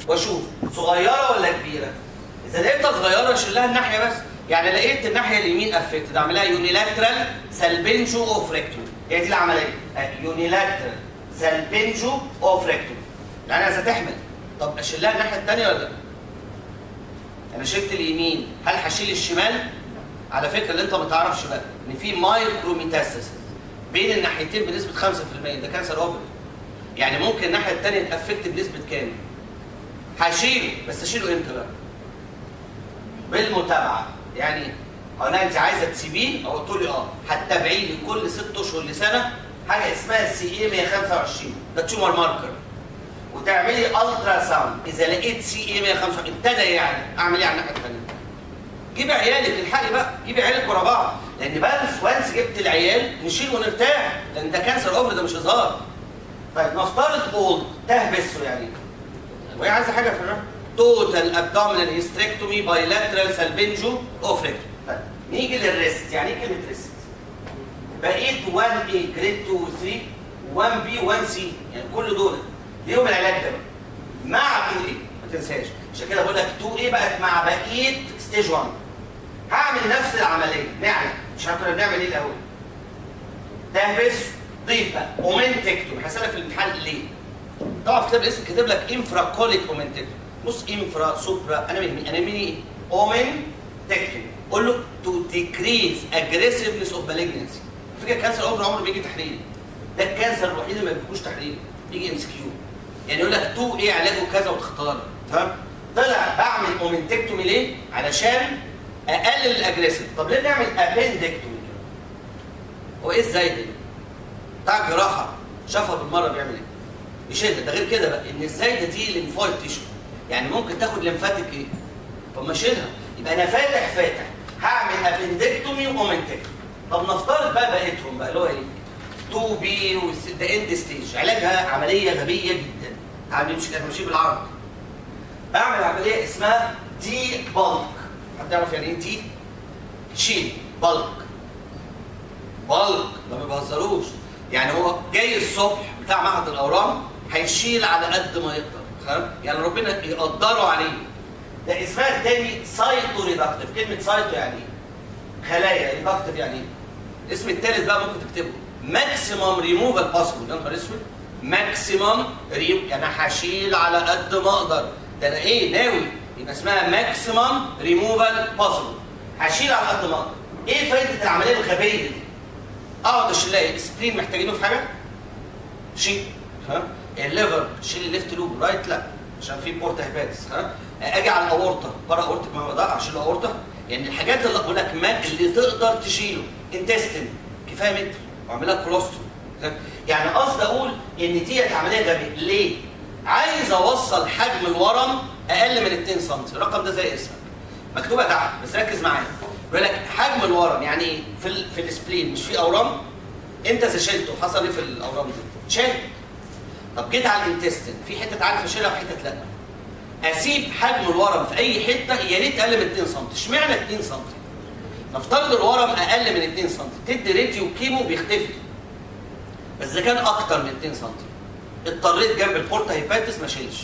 واشوف صغيره ولا كبيره اذا لقيتها صغيره اشيل لها الناحيه بس يعني لقيت الناحيه اليمين افكتد اعملها يونيلاترال سالبنجو اوفريكتوم هي دي العمليه يونيلاترال سالبنجو اوفريكتوم يعني عايزه تحمل طب اشيل لها الناحيه الثانيه ولا لا؟ انا شلت اليمين هل هشيل الشمال؟ على فكره اللي انت ما تعرفش بقى ان في مايكرو ميتاستاسيس بين الناحيتين بنسبه 5% ده كانسر اوفر يعني ممكن الناحيه الثانيه تافكت بنسبه كام؟ هشيله بس اشيله امتى بقى؟ بالمتابعه يعني انا انت عايزه تسيبيه او قلت لي اه هتتابعيه لي كل ست اشهر لسنه حاجه اسمها سي اي 125 ده تيومر ماركر وتعملي الترا ساوند اذا لقيت سي اي 125 ابتدى يعني اعمل ايه على الناحيه الثانيه؟ جيبي عيالك الحقي بقى جيبي عيالك ورا بعض لان بس وانس جبت العيال نشيل ونرتاح لان ده كانسر اوفر ده مش هزار طيب نفترض اولد تهبسه يعني وهي عايزه حاجه في الرحم توتال ابدومينال هيستريكتومي بايلاترال سالبنجو اوفريكتومي طيب نيجي للريست يعني ايه كلمه ريست؟ بقيت 1 A جريد 2 و 3 1 B 1 C يعني كل دول ليهم العلاج ده بقى مع 2 A ما تنساش عشان كده بقول لك 2 A بقت مع بقيه ستيج 1 هعمل نفس العمليه نعمل مش احنا كنا بنعمل ايه الاول؟ تهبس ضيف بقى اومنتكتوم هسألك في الامتحان ليه؟ طبعا في كتاب الاسم كاتب لك انفرا كوليك اومنتكتوم بص انفرا سوبرا انا مهمني انا مهمني ايه؟ اومنتكتوم قول له تو ديكريز اجريسيفنس اوف مالجنسي فكره كانسر اوفر عمره بيجي تحليل ده الكانسر الوحيد اللي ما بيجيبوش تحليل بيجي ام كيو يعني يقول لك تو ايه علاجه كذا وتختار تمام طلع بعمل اومنتكتومي ليه؟ علشان اقلل الاجريسيف طب ليه نعمل ابندكتومي هو ايه ازاي ده؟ بتاع الجراحه شافها بالمره بيعمل ايه؟ يشيلها ده غير كده بقى ان ازاي ده دي ليمفويد تيشو يعني ممكن تاخد ليمفاتيك ايه؟ طب ما اشيلها يبقى انا فاتح فاتح هعمل ابندكتومي واومنتكتومي طب نفترض بقى بقيتهم بقى اللي هو ايه؟ 2 بي ده اند ستيج علاجها عمليه غبيه جدا تعال نمشي كده نمشي بالعرض بعمل عمليه اسمها دي بالك حد يعرف يعني ايه دي؟ شيل بالك بالك ده ما بيهزروش يعني هو جاي الصبح بتاع معهد الاورام هيشيل على قد ما يقدر فاهم؟ يعني ربنا يقدره عليه ده اسمها التاني سايتو ريدكتيف كلمه سايتو يعني ايه؟ خلايا ريدكتيف يعني ايه؟ الاسم التالت بقى ممكن تكتبه ماكسيمم ريموفال باسبل يا نهار اسود ماكسيمم ريم يعني هشيل على قد ما اقدر ده انا ايه ناوي يبقى اسمها ماكسيمم ريموفال باسبل هشيل على قد ما اقدر ايه فايده العمليه الغبيه دي؟ اقعد اشيل لها سبرين محتاجينه في حاجه؟ شيل ها الليفر شيل الليفت لوب رايت لا عشان في بورتا هيباتس ها اجي على الاورطه بره اورتك ما بقدر اشيل الاورطه يعني الحاجات اللي بقول لك ماك اللي تقدر تشيله انتستين كفايه متر واعملها كولوستوم يعني قصدي اقول ان ديت عمليه غبيه ليه؟ عايز اوصل حجم الورم اقل من 2 سم الرقم ده زي اسمك مكتوبه تحت بس ركز معايا بيقول لك حجم الورم يعني ايه في ال في السبلين مش في اورام انت اذا شلته حصل ايه في الاورام دي؟ شال طب جيت على الانتستين في حته عارف اشيلها وحته لا اسيب حجم الورم في اي حته يا ريت اقل من 2 سم اشمعنى 2 سم نفترض الورم اقل من 2 سم تدي راديو كيمو بيختفي بس اذا كان اكتر من 2 سم اضطريت جنب البورتا هيباتس ما شيلش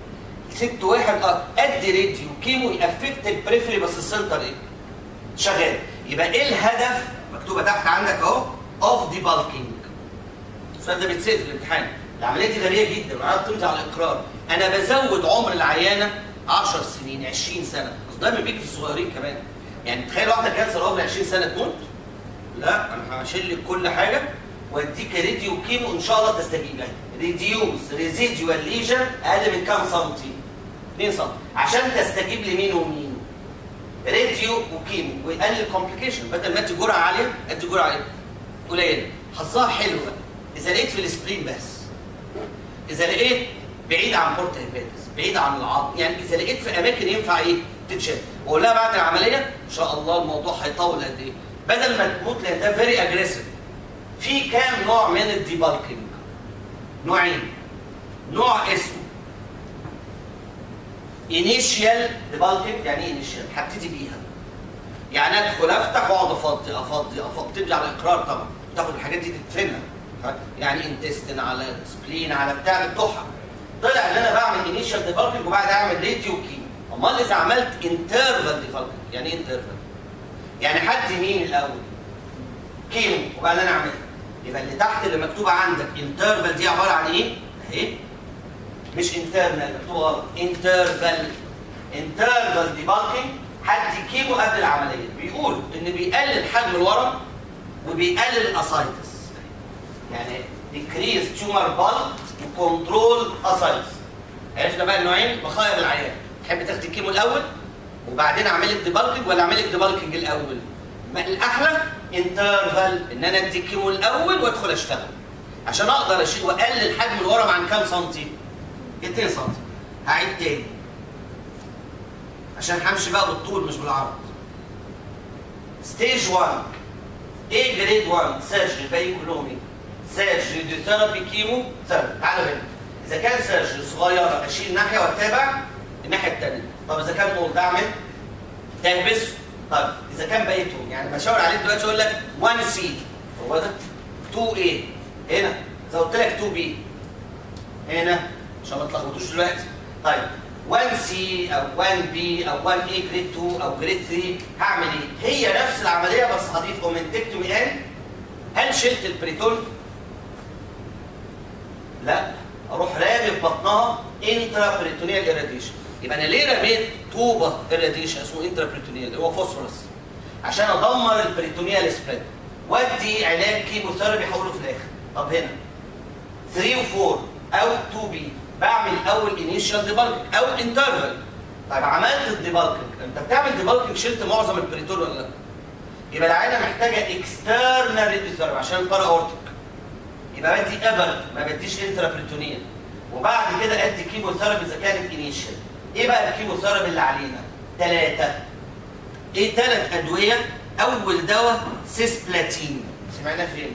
سبت واحد اه ادي راديو كيمو يافكت البريفري بس السنتر ايه؟ شغال يبقى ايه الهدف مكتوبه تحت عندك اهو اوف دي بالكينج السؤال ده بيتسال في الامتحان العمليه دي غبيه جدا وعايز تمضي على الاقرار انا بزود عمر العيانه 10 سنين 20 سنه بس دايما بيجي في الصغيرين كمان يعني تخيل واحده كانسر اوفر 20 سنه تموت لا انا هشيل لك كل حاجه واديك راديو كيمو ان شاء الله تستجيب يعني ريديوز ريزيديوال ليجن اقل من كام سنتي 2 سم عشان تستجيب لمين ومين راديو وكيمو ويقلل الكومبليكيشن بدل ما ادي جرعه عاليه ادي جرعه ايه؟ قليله حظها حلو بقى اذا لقيت في السبرين بس اذا لقيت بعيد عن بورتا هيباتس بعيد عن العظم يعني اذا لقيت في اماكن ينفع ايه تتشال واقول لها بعد العمليه ان شاء الله الموضوع هيطول قد ايه بدل ما تموت لان ده فيري اجريسيف في كام نوع من الديبالكينج نوعين نوع اسمه انيشيال ديبالكينج يعني ايه انيشيال هبتدي بيها يعني ادخل افتح واقعد افضي افضي افضي تبدي على الاقرار طبعا تاخد الحاجات دي تدفنها يعني انتستين على سبلين على بتاع بتوحى طلع ان انا بعمل انيشال ديبالكينج وبعد اعمل راديو كيمو امال اذا عملت انترفال ديبالكينج يعني ايه انترفال؟ يعني حد مين الاول؟ كيمو وبعدين اعمل يبقى اللي تحت اللي مكتوبه عندك انترفال دي عباره عن ايه؟ اهي مش انترنال مكتوبه غلط انترفال انترفال ديبالكينج حد كيمو قبل العمليه بيقول ان بيقلل حجم الورم وبيقلل الاسايتس يعني decrease tumor bulk وكنترول اسايتس عرفنا بقى النوعين بخير العيان تحب تاخد الكيمو الاول وبعدين اعمل لك ديبالكينج ولا اعمل لك ديبالكينج الاول ما الاحلى انترفال ان انا ادي الكيمو الاول وادخل اشتغل عشان اقدر اشيل واقلل حجم الورم عن كام سنتي 2 سنتي هعيد تاني عشان همشي بقى بالطول مش بالعرض ستيج 1 ايه جريد 1 سيرجري الباقيين كلهم ايه سيرجري دي ثيرابي كيمو ثيرابي تعالوا هنا اذا كان سيرجري صغيره اشيل ناحيه واتابع الناحيه الثانيه طب اذا كان اولد اعمل تهبسه طب اذا كان بقيتهم يعني بشاور عليه دلوقتي اقول لك 1 سي هو ده 2 ايه هنا اذا قلت لك 2 بي هنا عشان ما تلخبطوش دلوقتي طيب 1 سي او 1 بي او 1 اي جريد 2 او جريد 3 هعمل ايه؟ هي نفس العمليه بس هضيف اومنتكتومي ان هل شلت البريتون؟ لا اروح رامي في بطنها انترا بريتونيال اراديشن يبقى انا ليه رميت طوبه اراديشن اسمه انترا بريتونيال هو فوسفورس عشان ادمر البريتونيال سبريد وادي علاج كيموثيرابي هقوله في الاخر طب هنا 3 و4 او 2 بي بعمل اول انيشال ديبالكينج او انترفال طيب عملت الديبالكينج انت بتعمل ديبالكينج شلت معظم البريتون ولا لا؟ يبقى العينه محتاجه اكسترنال ريديوثيرابي عشان البارا اورتيك يبقى بدي ابر ما بديش انترا بريتونيال وبعد كده ادي كيموثيرابي اذا كانت انيشال ايه بقى الكيموثيرابي اللي علينا؟ ثلاثه ايه ثلاث ادويه اول دواء سيسبلاتين سمعناه فين؟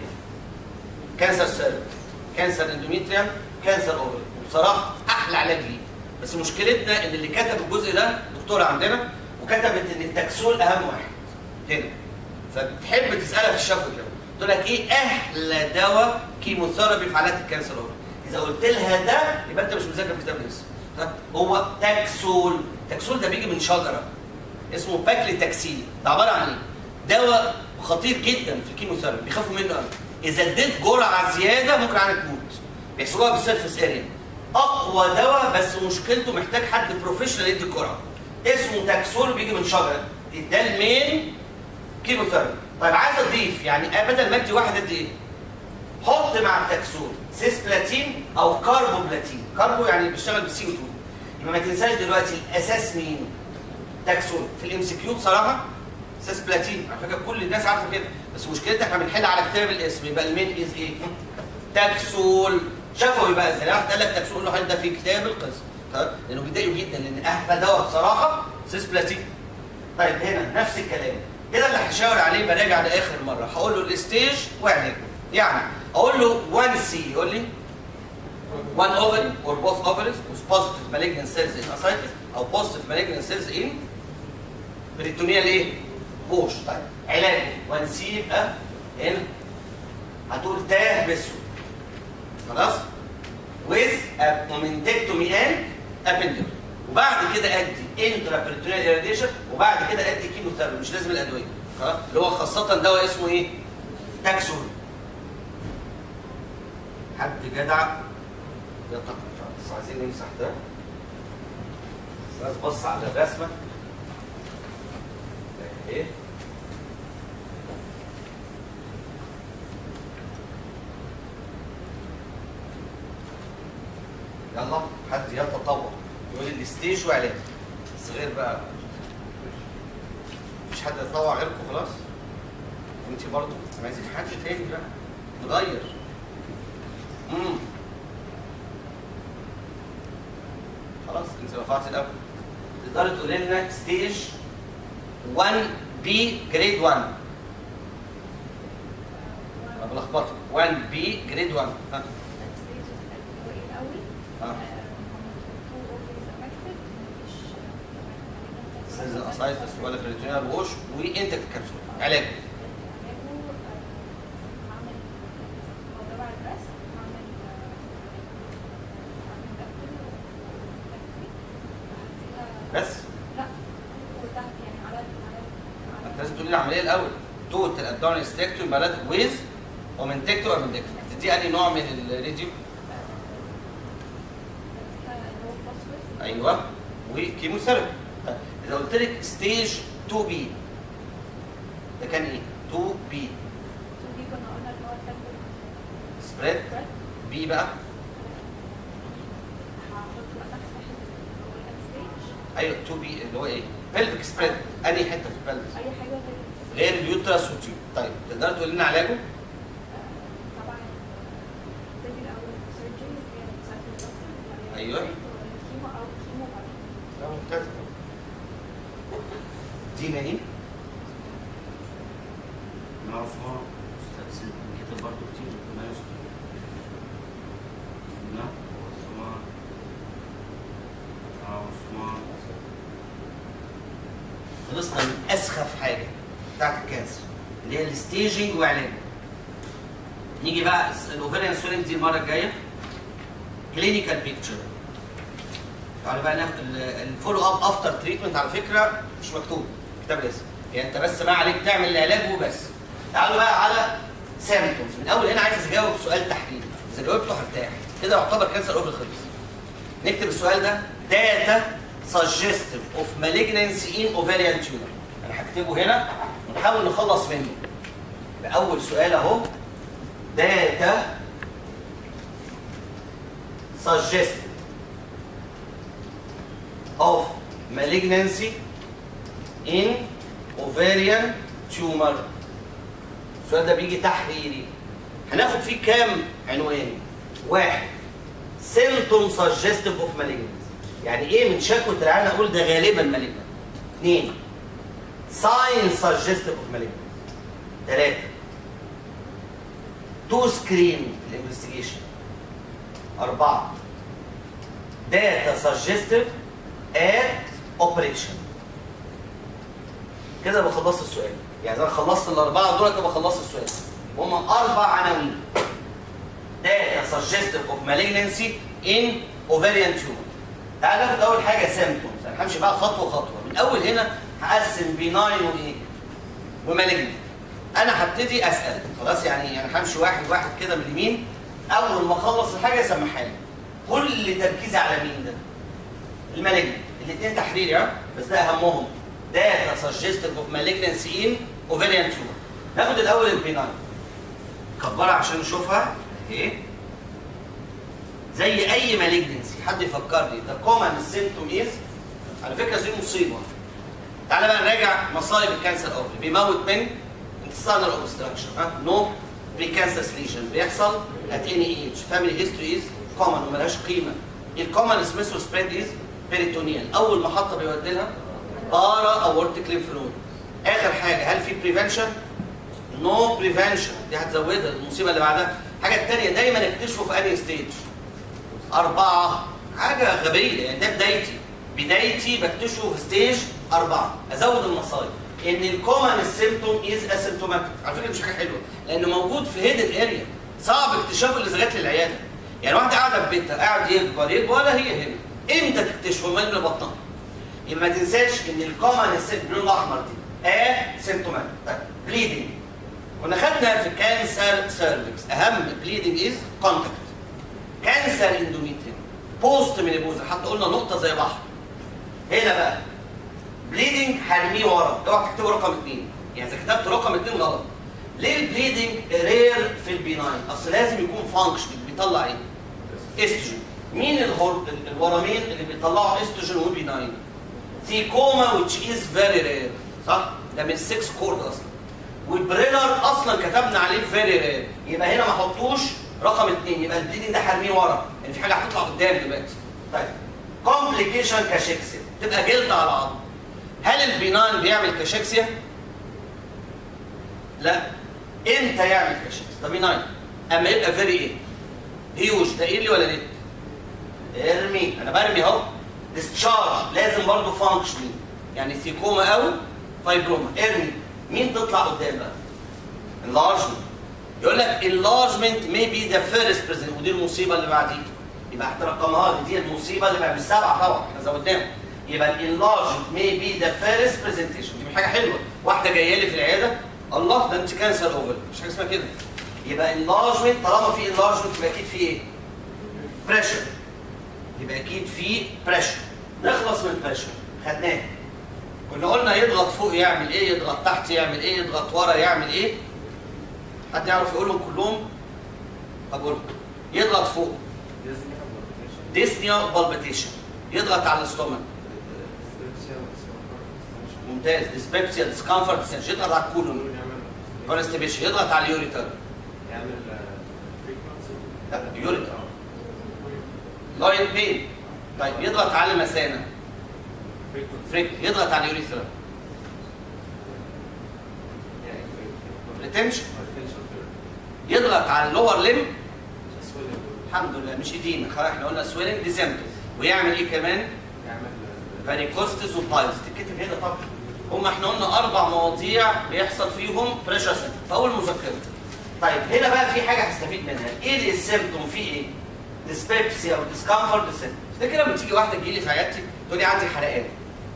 كانسر سيرفكس كانسر اندوميتريم كانسر اوفري بصراحه احلى علاج ليه بس مشكلتنا ان اللي كتب الجزء ده دكتوره عندنا وكتبت ان التكسول اهم واحد هنا فتحب تسالها في الشفوي كده تقول لك ايه احلى دواء كيموثيرابي في حالات الكانسر اوفري اذا قلت لها ده يبقى انت مش مذاكر كتاب لسه ها؟ هو تكسول تكسول ده بيجي من شجره اسمه باكلي تكسيل ده عباره عن ايه دواء خطير جدا في الكيموثيرابي بيخافوا منه قوي اذا اديت جرعه زياده ممكن عنك تموت بيحسبوها بالسيرفس اريا اقوى دواء بس مشكلته محتاج حد بروفيشنال يدي الجرعه اسمه تاكسول بيجي من شجره ده المين كيموثيرابي طيب عايز اضيف يعني بدل ما ادي واحد ادي ايه؟ حط مع التاكسول سيسبلاتين او كاربوبلاتين كاربو يعني بيشتغل بالسي او 2 يبقى ما تنساش دلوقتي الاساس مين؟ تاكسول في الام سي كيو بصراحه سيسبلاتين على فكره كل الناس عارفه كده بس مشكلتك احنا بنحل على كتاب الاسم يبقى المين از ايه؟ تاكسول شفوي بقى ازاي واحد قال لك تاكسول له ده في كتاب القسم طيب لانه بيضايقوا جدا لان احلى دواء بصراحه سيسبلاتين طيب هنا نفس الكلام كده اللي هشاور عليه براجع لاخر مره هقول له الستيج وعلاجه يعني اقول له 1 سي يقول لي 1 ovary or both ovaries with positive malignant cells in ascites او positive malignant cells in بريتونيال ايه؟ بوش طيب علاجه 1 سي يبقى هنا هتقول تاه بسو خلاص؟ with a momentectomy and appendectomy وبعد كده ادي انترا بريتونيال ايراديشن وبعد كده ادي كيموثيرابي مش لازم الادويه خلاص اللي هو خاصه دواء اسمه ايه؟ تاكسول حد جدع يطلع بس عايزين نمسح ده بس بص على الرسمه ايه يلا حد يتطوع يقول لي الستيج وعلاج بس غير بقى مفيش حد يتطوع غيركم خلاص وانت برضه عايزين حد تاني بقى نغير امم خلاص انت رفعت الاول تقدري تقولي لنا ستيج 1 بي جريد 1 انا بلخبطك 1 بي جريد 1 ها اه سيزن اسايتس ولا بريتونيال ووش وانت الكبسول علاج بس لا وتحت يعني على على انت لازم تقولي العمليه الاول توتال ابدومينال ستيكتو يبقى لازم ويز ومنتكتو ومنتكتو هتدي انهي نوع من الراديو ايوه وكيموثيرابي طيب، اذا قلت لك ستيج 2 بي ده كان ايه 2 بي سبريد بي بقى ايوه 2 بي اللي هو ايه بلفيك سبريد انهي حته في البلفس اي حاجه غير غير اليوترس والتيوب طيب تقدر تقول لنا علاجه طبعا تبتدي الاول سيرجري أيوة. كيمو او كيمو بعد لا ممتاز دينا ايه؟ عثمان استاذ كتب برضه كتير ما يستر نعم عثمان عثمان خلصنا من اسخف حاجه بتاعت الكانسر اللي هي الستيجنج وعلاجه نيجي بقى الاوفيريان سولينج دي المره الجايه كلينيكال بيكتشر تعالوا بقى ناخد الفولو اب افتر تريتمنت على فكره مش مكتوب كتاب الاسم يعني انت بس ما عليك تعمل العلاج وبس تعالوا بقى على سيمتومز من اول هنا عايز اجاوب سؤال تحليلي اذا جاوبته هرتاح كده يعتبر كانسر اوفر خلص نكتب السؤال ده داتا suggestive of malignancy in ovarian tumor انا هكتبه هنا ونحاول نخلص منه بأول سؤال اهو داتا suggestive of malignancy in ovarian tumor السؤال ده بيجي تحريري هناخد فيه كام عنوان واحد symptom suggestive of malignancy يعني ايه من شكوى العيان اقول ده غالبا malignant اثنين sign suggestive of malignancy ثلاثة تو سكرين الانفستيجيشن أربعة data suggestive at operation كده يبقى خلصت السؤال يعني اذا خلصت الاربعه دول يبقى خلصت السؤال هم اربع عناوين data suggestive of malignancy in ovarian tumor تعال ناخد اول حاجه symptoms انا همشي بقى خطوه خطوه من اول هنا هقسم بناين وايه ومالجنت انا هبتدي اسال خلاص يعني انا همشي واحد واحد كده من اليمين اول ما اخلص الحاجه اسمحها لي كل تركيزي على مين ده المالجنت الاثنين تحريري ها بس ده اهمهم data suggestive of malignancy in ovarian tumor ناخد الاول البناين كبرها عشان نشوفها ايه زي اي مالجنسي حد يفكرني ده كومن سيمتوم از على فكره دي مصيبه تعالى بقى نراجع مصايب الكانسر اوفري بيموت من intestinal obstruction ها نو بري كانسر ليجن بيحصل at any age family history is common وملهاش قيمه الكومن سميثو سبريد از بيريتونيال اول محطه بيودي لها بارا اورتيك ليمف نود اخر حاجه هل في بريفنشن نو بريفنشن دي هتزودها المصيبه اللي بعدها الحاجه الثانيه دايما اكتشفوا في انهي ستيج أربعة حاجة غبية يعني ده بدايتي بدايتي بكتشفه في ستيج أربعة أزود المصايب إن الكومن سيمتوم إز أسيمتوماتيك على فكرة مش حاجة حلوة لأنه موجود في هيدن اريا صعب اكتشافه اللي جات للعيادة يعني واحدة قاعدة في بيتها قاعد يكبر يكبر ولا هي هنا إمتى تكتشفه ما من بطنها يبقى ما تنساش إن الكومن سيمتوم اللون الأحمر دي آه سيمتوماتيك طيب بليدنج كنا خدنا في كانسر سيرفكس أهم بليدنج إز كونتاكت كانسر اندوميتريوم بوست مينيبوزا حتى قلنا نقطه زي بحر هنا بقى بليدنج هرميه ورا اوعى تكتبوا رقم اثنين يعني اذا كتبت رقم اثنين غلط ليه البليدنج رير في البيناين اصل لازم يكون فانكشن بيطلع ايه استروجين مين الهور الورمين اللي بيطلعوا استروجين وبيناين ثيكوما which is very rare صح ده من 6 كورد اصلا والبريلر اصلا كتبنا عليه فيري رير يبقى هنا ما احطوش رقم اثنين يبقى البليدنج ده هرميه ورا يعني في حاجه هتطلع قدام دلوقتي طيب كومبليكيشن كاشيكسيا تبقى جلد على عظم هل البينان بيعمل كاشيكسيا؟ لا امتى يعمل كاشيكسيا؟ ده بيناين اما يبقى فيري ايه؟ هيوج ده ايه لي ولا ليه؟ ارمي انا برمي اهو ديسشارج لازم برضه فانكشنينج يعني ثيكوما او فايبروما ارمي مين تطلع قدام بقى؟ enlargement يقول لك enlargement may be the first present ودي المصيبه اللي بعديها يبقى هترقمها لي دي المصيبه اللي بعد السبعه طبعا احنا زودناهم يبقى الانلارج may be the first presentation دي حاجه حلوه واحده جايه لي في العياده الله ده انت كانسر اوفر مش حاجه اسمها كده يبقى enlargement طالما في enlargement يبقى اكيد في ايه؟ بريشر يبقى اكيد في بريشر نخلص من البريشر خدناه كنا قلنا يضغط فوق يعمل ايه يضغط تحت يعمل ايه يضغط ورا يعمل ايه حد يعرف يقولهم كلهم طب قول يضغط فوق ديسنيا بالبيتيشن يضغط على الاستومك ممتاز ديسبيبسيا ديسكمفورت يضغط على الكولون كونستيبيشن يضغط على اليوريتر لا يوريتر لاين بين طيب يضغط على المثانه فريك يضغط على اليوريثرا ريتنشن يضغط على اللور ليم الحمد لله مش ايدينا خلاص احنا قلنا سويلنج دي سيمتوم ويعمل ايه كمان؟ فاريكوستس وبايلز تتكتب هنا طبعا هم احنا قلنا اربع مواضيع بيحصل فيهم بريشر سنتر فاول مذكره طيب هنا بقى في حاجه هستفيد منها ايه السيمتوم في ايه؟ ديسبيبسيا وديسكمفورت ده كده لما تيجي واحده تجي لي في عيادتي تقول لي عندي حرقان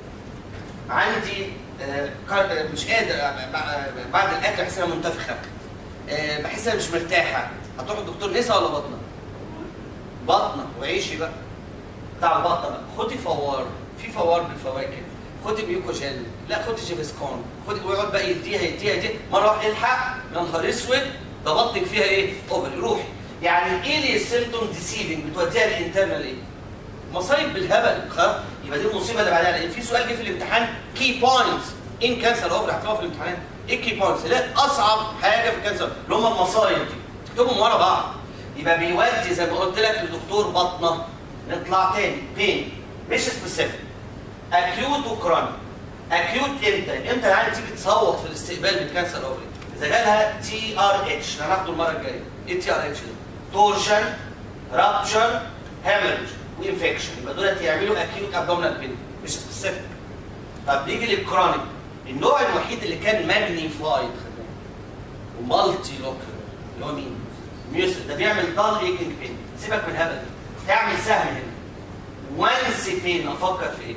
عندي آه، كار- مش قادر آه، بع- بعد الاكل بحس انها منتفخه آه، بحس انها مش مرتاحه هتروح لدكتور نساء ولا بطنه؟ بطنه وعيشي بقى بتاع البطنه بقى خدي فوار في فوار بالفواكه خدي ميوكوجين لا خدي جيفسكون خدي ويقعد بقى يديها يديها يديها مره واحده الحق يا نهار اسود ده بطنك فيها ايه؟ اوفر روحي يعني ايه اللي السيمتوم ديسيفنج بتوديها الانترنال ايه؟ مصايب بالهبل خلاص يبقى دي المصيبه اللي بعدها لان في سؤال جه في الامتحان كي بوينتس ان كانسر اوفر هتلاقوها في الامتحان ايه كي بوينتس؟ لا اصعب حاجه في الكانسر اللي هم المصايب دي تكتبهم ورا بعض يبقى بيودي زي ما قلت لك لدكتور بطنه نطلع تاني بين مش سبيسيفيك اكيوت وكرونيك اكيوت امتى؟ امتى العيال تيجي تصوت في الاستقبال من كانسر اوفري؟ اذا جالها تي ار اتش هناخده المره الجايه ايه تي ار اتش ده؟ تورشن رابشر هامرج وانفكشن يبقى دول يعملوا اكيوت ابدومينال بين مش سبيسيفيك طب نيجي للكرونيك النوع الوحيد اللي كان ماجنيفايد ومالتي لوكر اللي هو مين؟ ميوسل ده بيعمل دال ايكنج بين سيبك من الهبل ده تعمل سهم هنا وانس بين افكر في ايه؟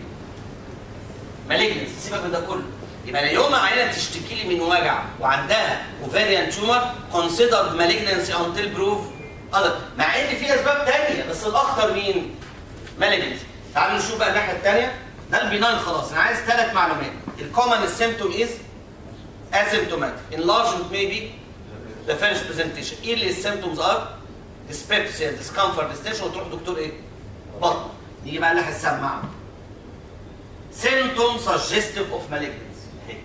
مالجنس سيبك من ده كله يبقى يوم ما عينه تشتكي لي من وجع وعندها اوفاريان تيومر كونسيدر مالجنسي انتل بروف اذر مع ان في اسباب تانية بس الاخطر مين؟ مالجنسي تعالوا نشوف بقى الناحيه الثانيه ده البناين خلاص انا عايز ثلاث معلومات الكومن سيمتوم از asymptomatic enlargement may be the first presentation ايه اللي السيمتومز ار dyspepsia discomfort distension وتروح دكتور ايه؟ بطن نيجي بقى اللي هتسمعه symptom suggestive of malignancy اهي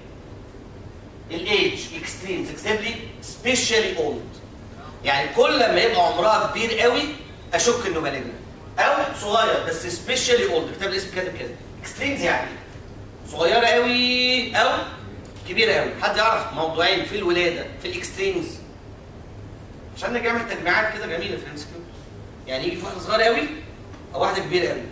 الايج اكستريمز اكستريملي سبيشالي اولد يعني كل ما يبقى عمرها كبير قوي اشك انه مالجنت او صغير بس سبيشالي اولد كتاب الاسم كاتب كده اكستريمز يعني صغيره قوي او كبيره قوي حد يعرف موضوعين في الولاده في الاكستريمز عشان نجي نعمل تجميعات كده جميله في الام يعني يجي في واحده صغيره قوي او واحده كبيره قوي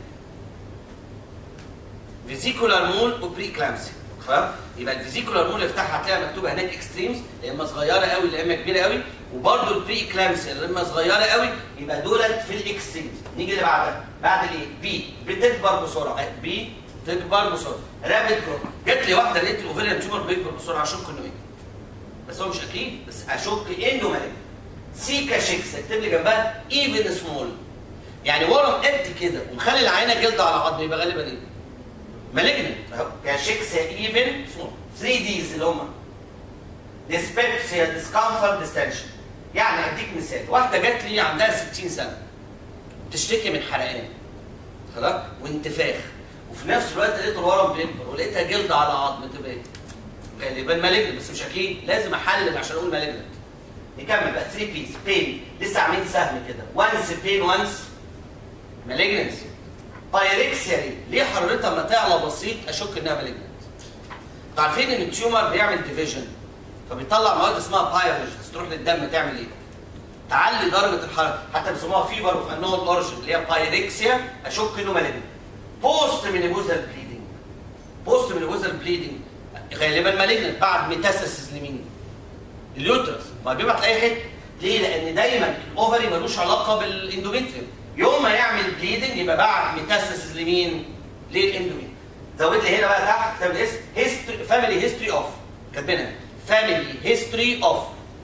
فيزيكولار مول وبري كلامسي خلاص يبقى الفيزيكولار مول افتحها هتلاقيها مكتوبه هناك اكستريمز يا اما صغيره قوي يا اما كبيره قوي وبرده البري كلامسي يا اما صغيره قوي يبقى دولت في الاكستريمز نيجي اللي بعدها بعد الايه بي بتكبر بسرعه بي تكبر بسرعه رابط جروث جت لي واحده لقيت الاوفيريان تيومر بيكبر بسرعه اشك انه ايه بس هو مش اكيد بس اشك انه مالك سيكا شيكس اكتب لي جنبها ايفن سمول يعني ورم قد كده ومخلي العينه جلد على عظم يبقى غالبا ايه؟ مالجنت اهو كاشيكسيا ايفن سمول 3 ديز اللي هم ديسبيبسيا ديسكمفورت ديستنشن يعني اديك مثال واحده جات لي عندها 60 سنه بتشتكي من حرقان خلاص وانتفاخ وفي نفس الوقت لقيت الورم بيكبر ولقيتها جلد على عظم تبقى ايه؟ غالبا مالجنت بس مش اكيد لازم احلل عشان اقول مالجنت نكمل بقى 3 بيس بين لسه عاملين سهم كده وانس بين وانس مالجنسي بايركسيا ليه؟ ليه حرارتها لما تعلى بسيط اشك انها مالجنت انتوا عارفين ان التيومر بيعمل ديفيجن فبيطلع مواد اسمها بايرجنز تروح للدم تعمل ايه؟ تعلي درجه الحراره حتى بيسموها فيفر اوف انون اورجن اللي هي بايركسيا اشك انه مالجنت بوست مينيبوزال بليدنج بوست مينيبوزال بليدنج غالبا مالجنت بعد ميتاسيس لمين؟ اليوترس ما بيبعت لاي حته ليه؟ لان دايما الاوفري ملوش علاقه بالاندوميتريوم يوم ما يعمل بليدنج يبقى بعد ميتاسيس لمين؟ للاندوميتريوم زود لي هنا بقى تحت كتاب الاسم هيستوري فاميلي هيستوري اوف كاتبينها فاميلي هيستوري اوف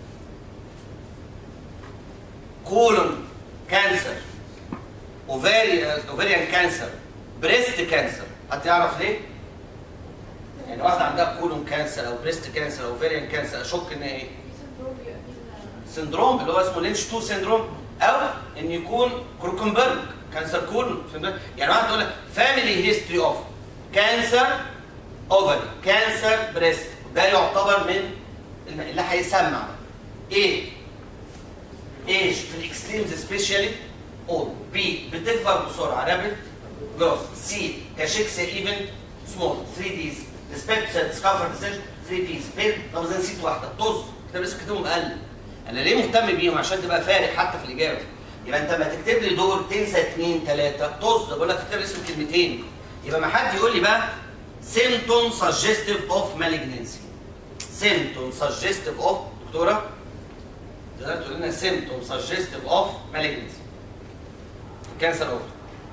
كولون كانسر اوفيريان كانسر بريست كانسر حد يعرف ليه؟ يعني واحده عندها كولون كانسر او بريست كانسر او اوفيريان كانسر اشك ان ايه؟ في سندروم بيبقى فيه سندروم اللي هو اسمه لينش 2 سندروم او ان يكون كروكنبرج كانسر كولون يعني واحد تقول لك فاميلي هيستوري اوف كانسر اوفري كانسر بريست ده يعتبر من الم- اللي هيسمع ايه ايج في الاكستريمز سبيشالي او بي بتكبر بسرعه رابد جروس سي كاشيكسيا ايفنت سمول 3 ديز ريسبكت ديسكفر ديسيجن 3 ديز بيل طب اذا نسيت واحده طز كتاب لسه كاتبهم اقل انا ليه مهتم بيهم عشان تبقى فارق حتى في الاجابه يبقى انت ما تكتب لي دول تنسى اثنين ثلاثه طز ده بقول لك في كتاب اسمه كلمتين يبقى ما حد يقول لي بقى symptom suggestive of malignancy symptom suggestive of دكتوره تقدر تقول لنا symptom suggestive of malignancy كانسر اوف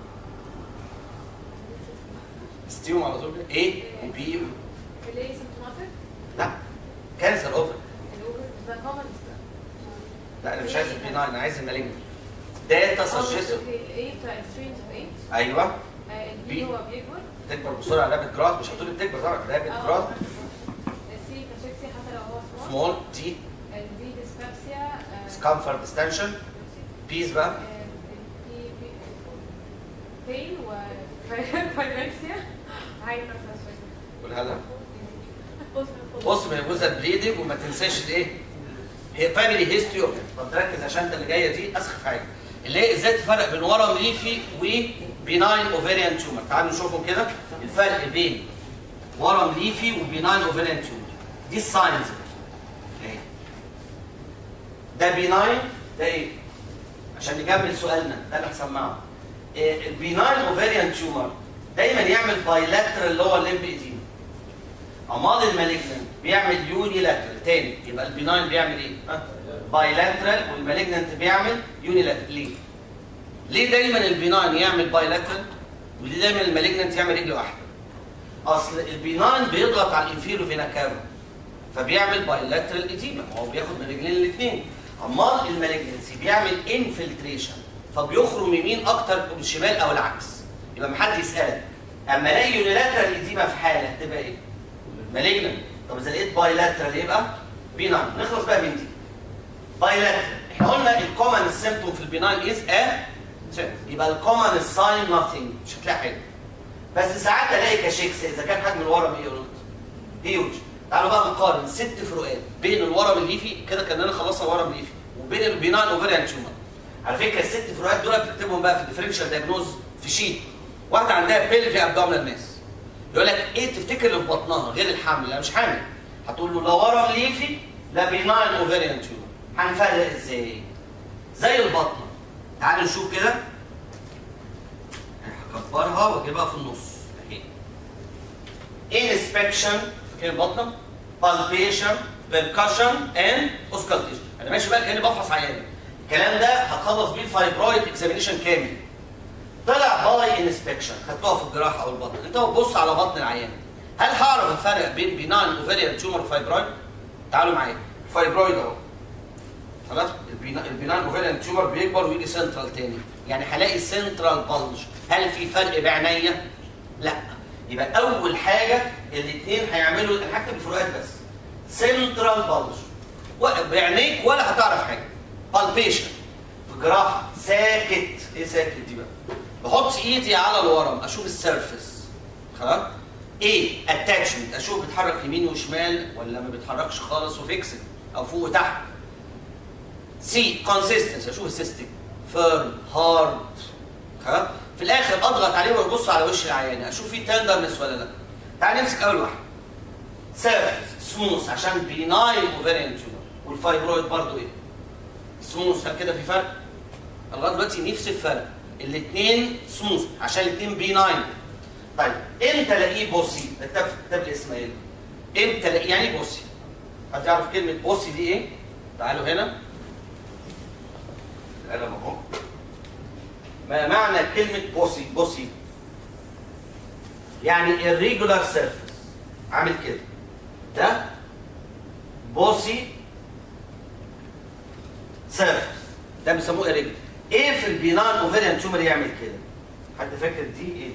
ستيوم على طول كده ايه وبي اللي هي سيمتوماتيك لا كانسر اوف الاوفر ده كومن لا انا مش عايز البي 9 انا عايز المالجنت داتا سجستيف الايه بتاع اكستريمز اوف ايج ايوه البي هو بيكبر تكبر بسرعه رابد جراث مش هتقول بتكبر طبعا رابد جراث السي كاشيكسي حتى لو هو سمول سمول تي الدي ديسبابسيا سكامفر ديستنشن بيس بقى بين و فايرنسيا هايبر قولها لها بص ما يجوز بليدنج وما تنساش الايه هي فاميلي هيستوري اوف طب تركز عشان انت اللي جايه دي اسخف حاجه اللي هي ازاي تفرق بين ورم ليفي وبيناين اوفيريان تيومر تعالوا نشوفهم كده الفرق بين ورم ليفي وبيناين اوفيريان تيومر دي الساينز اهي ده بيناين ده ايه عشان نكمل سؤالنا ده اللي هسمعه إيه البيناين اوفيريان تيومر دايما يعمل بايلاترال اللي هو الليمب ايديما امال المالجننت بيعمل يوني لاترال تاني يبقى البيناين بيعمل ايه؟ ها؟ بايلاترال والمالجننت بيعمل يوني لاترال ليه؟ ليه دايما البيناين يعمل بايلاترال وليه دايما المالجننت يعمل رجل واحده؟ اصل البيناين بيضغط على الانفيرو فينا كافا فبيعمل بايلاترال ايديما هو بياخد من رجلين الاثنين امال المالجنسي بيعمل انفلتريشن فبيخرم يمين اكتر من شمال او العكس يبقى ما حد يسالك اما الاقي يونيلاترال ايديما في حاله تبقى ايه؟ مالجنن طب اذا لقيت بايلاترال يبقى بيناين نخلص بقى من دي بايلاترال احنا قلنا الكومن سيمتوم في البيناين از ا يبقى الكومن ساين ناثينج مش هتلاقي حاجه بس ساعات الاقي كاشيكس اذا كان حجم الورم ايه قلت هيوج تعالوا بقى نقارن ست فروقات بين الورم الليفي كده كاننا خلصنا ورم ليفي وبين البيناين اوفريان تيومر على فكره الست فروقات دول بتكتبهم بقى في الديفرنشال دايجنوز في شيت واحده عندها بيلفي ابدومينال ماس يقول لك ايه تفتكر اللي في بطنها غير الحمل لا مش حامل هتقول له لا ورم ليفي لا بيناين اوفريان تيومر هنفرق ازاي زي البطنه تعالوا نشوف كده هكبرها واجيبها في النص اهي inspection فاكرين البطنه palpation percussion and auscultation انا ماشي بقى كاني بفحص عيان الكلام ده هتخلص بيه الفايبرويد اكزامينيشن كامل طلع باي انسبكشن خدتوها في الجراحه او البطن انت بتبص على بطن العيان هل هعرف الفرق بين بيناين اوفيريان تيومر وفايبرويد تعالوا معايا فايبرويد اهو خلاص البينا- البيناين اوفيريان تيومر بيكبر ويجي سنترال تاني يعني هلاقي سنترال بلج هل في فرق بعينيا لا يبقى اول حاجه الاثنين هيعملوا انا هكتب الفروقات بس سنترال بلج بعينيك ولا هتعرف حاجه بالبيشن في جراحه ساكت ايه ساكت دي بقى بحط ايدي على الورم اشوف السيرفس خلاص ايه اتاتشمنت اشوف بيتحرك يمين وشمال ولا ما بيتحركش خالص وفيكسد او فوق وتحت سي كونسيستنس اشوف السيستم فيرم هارد خلاص في الاخر اضغط عليه وابص على وش العيان اشوف فيه تندرنس ولا لا تعال نمسك اول واحده سيرفس سموث عشان بيناين اوفيريان تيومر والفايبرويد برضو ايه سموث هل كده في فرق لغايه دلوقتي نفس الفرق الاثنين سموث عشان الاثنين بيناين طيب امتى الاقيه بوسي ده كتاب في كتاب الاسماعيلي امتى الاقيه يعني بوسي هتعرف كلمه بوسي دي ايه تعالوا هنا القلم اهو ما معنى كلمه بوسي بوسي يعني irregular surface عامل كده ده بوسي سيرفس ده بيسموه irregular ايه في البينان اوفيريان تيومر يعمل كده حد فاكر دي ايه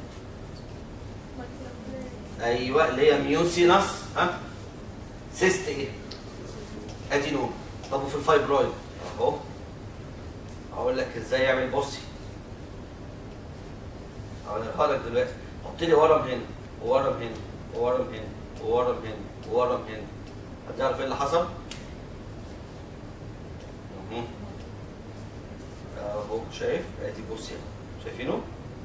ايوه اللي هي ميوسينس ها سيست ايه ادينوم طب وفي الفايبرويد اهو اقول لك ازاي يعمل بصي اقولها لك دلوقتي حط لي ورم هنا وورم هنا وورم هنا وورم هنا وورم هنا حد يعرف ايه اللي حصل؟ مهم. اهو شايف ادي بصي اهو شايفينه؟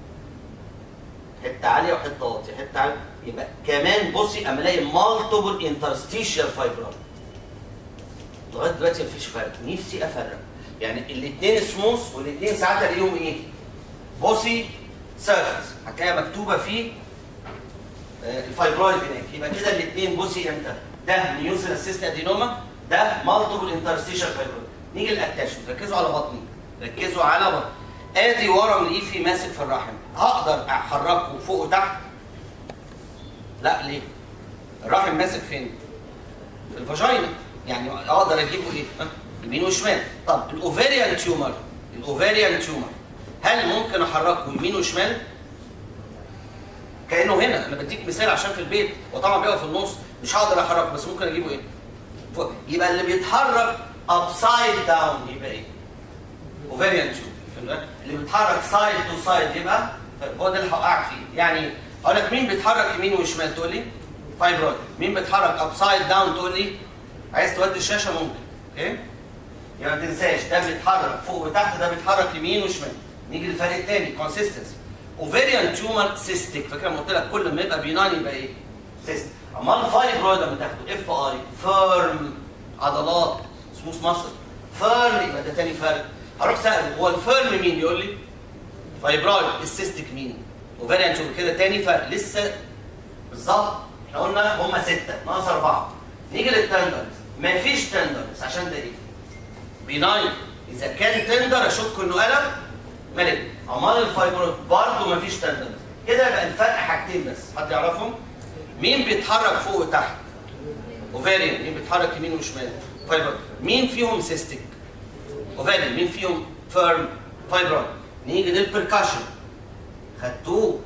حته عاليه وحته واطيه حته عاليه يبقى كمان بصي اما الاقي مالتيبل انترستيشال فايبرات لغايه دلوقتي مفيش فرق نفسي افرق يعني الاثنين سموث والاثنين ساعات الاقيهم ايه؟ بوسي سيرفس هتلاقيها مكتوبه في آه، الفايبرويد هناك يبقى كده الاثنين بوسي امتى؟ ده ميوسن اسيست ادينوما ده مالتيبل انترستيشال فايبرويد نيجي للاتاشمنت ركزوا على بطني ركزوا على بطني ادي ورم ليفي ماسك في الرحم هقدر احركه فوق وتحت؟ لا ليه؟ الرحم ماسك فين؟ في الفاجينا يعني اقدر اجيبه ايه؟ ها؟ يمين وشمال طب الاوفيريان تيومر الاوفيريان تيومر هل ممكن احركه يمين وشمال؟ كانه هنا انا بديك مثال عشان في البيت وطبعا بيبقى في النص مش هقدر احركه بس ممكن اجيبه ايه؟ فوق. يبقى اللي بيتحرك ابسايد داون يبقى ايه؟ اوفيريان تيومر اللي بيتحرك سايد تو سايد يبقى هو ده اللي هوقعك فيه يعني اقول لك مين بيتحرك يمين وشمال تقول لي فايبرويد مين بيتحرك ابسايد داون تقول لي عايز تودي الشاشه ممكن اوكي يبقى ما تنساش ده بيتحرك فوق وتحت ده بيتحرك يمين وشمال نيجي للفرق الثاني كونسيستنسي اوفيريان تيومر سيستيك فاكر لما قلت لك كل ما يبقى بيناين يبقى ايه؟ سيستيك امال الفايبرويد لما تاخده اف اي فيرم عضلات سموث ماسل فيرم يبقى ده تاني فرق هروح سأله هو الفيرم مين يقول لي؟ فايبرويد السيستيك مين؟ اوفيريان تيومر كده تاني فرق لسه بالظبط احنا قلنا هم سته ناقص اربعه نيجي للتندرز مفيش تندرز عشان ده ايه؟ بيناين اذا كان تندر اشك انه قلم ملك امال الفايبرويد برضه مفيش تندرز كده يبقى الفرق حاجتين بس حد يعرفهم؟ مين بيتحرك فوق وتحت؟ اوفيريان مين بيتحرك يمين وشمال؟ فايبرويد مين فيهم سيستيك؟ اوفيريان مين فيهم فيرم؟ فايبرويد نيجي للبركاشن خدتوه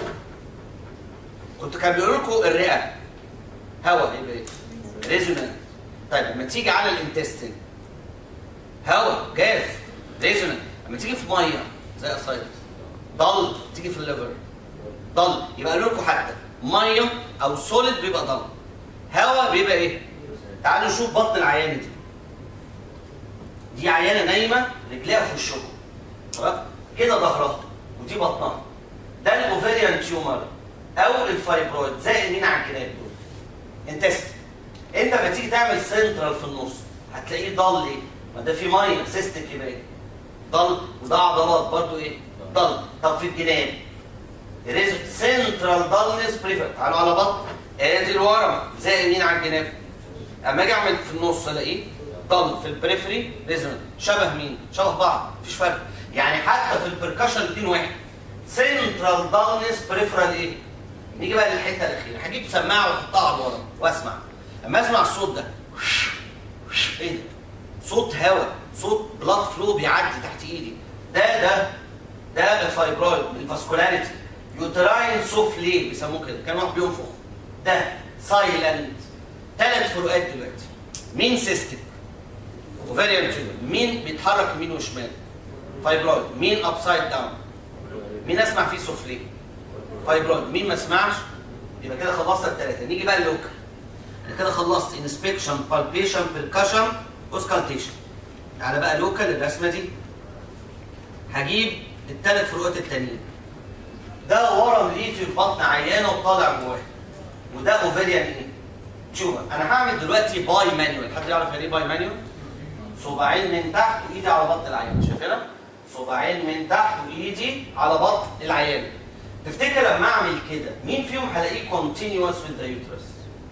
كنت كان بيقولوا لكم الرئه هواء يبقى ايه؟ ريزونانت طيب لما تيجي على الانتستين هواء جاف ريزونانت لما تيجي في ميه زي اسايتس ضل تيجي في الليفر ضل يبقى قالوا لكم حتى ميه او سوليد بيبقى ضل هواء بيبقى ايه؟ تعالوا نشوف بطن العيانه دي دي عيانه نايمه رجليها في وشكم خلاص كده ظهرها ودي بطنها ده الاوفيريان تيومر او الفايبرويد زائد مين على الجناب دول انتست انت لما تيجي تعمل سنترال في النص هتلاقيه ضل ايه؟ ما ده في ميه سيستك يبقى ايه؟ ضل وده عضلات برضو ايه؟ ضل طب في الجناب ريز سنترال ضلنس بريفر تعالوا على بطن ادي الورم زائد مين على الجناب؟ اما اجي اعمل في النص الاقيه ضل في البريفري ريزونانت شبه مين؟ شبه بعض مفيش فرق يعني حتى في البركشن الاثنين واحد سنترال ضلنس بريفرال ايه؟ نيجي بقى للحته الاخيره هجيب سماعه واحطها على الورم واسمع اما اسمع الصوت ده ايه ده؟ صوت هواء صوت بلاد فلو بيعدي تحت ايدي ده ده ده الفايبرويد الفاسكولاريتي يوتراين سوفلي بيسموه كده كان واحد بينفخ ده سايلنت ثلاث فروقات دلوقتي مين سيستم اوفيريان تيومر مين بيتحرك يمين وشمال فايبرويد مين ابسايد داون مين اسمع فيه سوفلي فايبرويد مين ما اسمعش يبقى كده خلصت الثلاثه نيجي بقى اللوكال انا كده خلصت انسبكشن بالبيشن بيركشن اوسكالتيشن تعالى بقى لوكال الرسمه دي هجيب الثلاث فروقات التانيين ده ورم ليفي في بطن عيانه وطالع جواه وده اوفيريان ايه؟ تيومر انا هعمل دلوقتي باي مانيوال حد يعرف يعني ايه باي مانيوال؟ صباعين من تحت وايدي على بطن العيان شايفينها؟ صباعين من تحت وايدي على بطن العيان تفتكر لما اعمل كده مين فيهم هلاقيه كونتينيوس في الدايوترس؟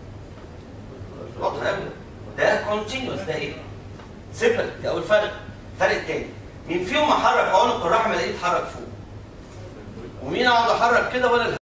واضح قوي ده كونتينيوس ده ايه؟ سيبل ده اول فرق الفرق الثاني مين فيهم احرك عنق الرحم الاقيه اتحرك فوق ومين اقعد احرك كده ولا